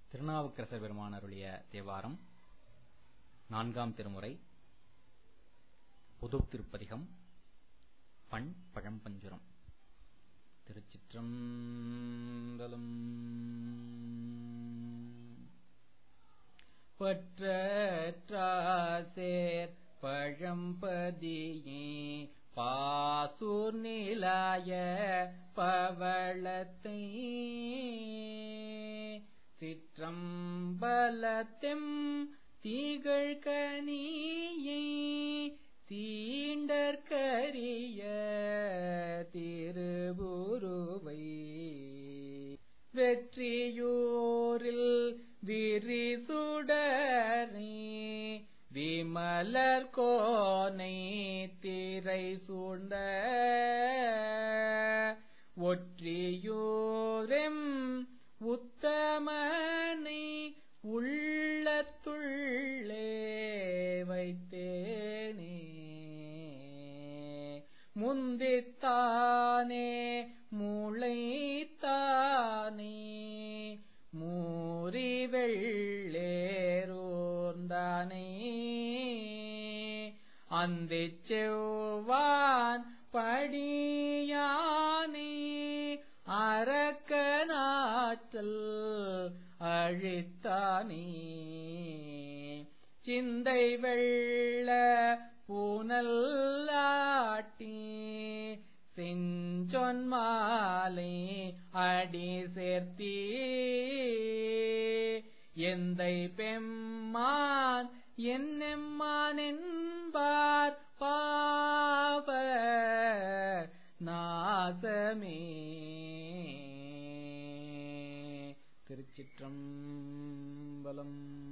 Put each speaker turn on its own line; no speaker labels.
திருநாவுக்கரசர் பெருமான் அருளிய தேவாரம் நான்காம் திருமுறை புதுத் திருப்பதிகம் பண் பழம்பஞ்சுரம் திருச்சிற்றம்பலம் பற்றற்றாசேர் பழம்பதியே பாசூர் நிலாய பவளத்தை சிற்றம்பலத்தெம் தீகள் கனியை தீண்டற்கரிய திருவுருவை வெற்றியூரில் விரிசுடனே விமலர் கோனை திரை சூழ்ந்த ஒற்றியூரெம் உத்தமனை உள்ளத்துள்ளே வைத்தேனே முந்தித்தானே முளைத்தானே மூறி வெள்ளேரோர்ந்தானே அந்திச் செவ்வான் படியானே அரக்கனாற்றல் அழித்தானே சிந்தை வெள்ள பூனல்லாட்டி செஞ்சொன் மாலை அடி சேர்த்தீ எந்தை பெம்மான் என்னெம்மான் என்பார் பாவ நாசமே திருச்சிற்றம்பலம்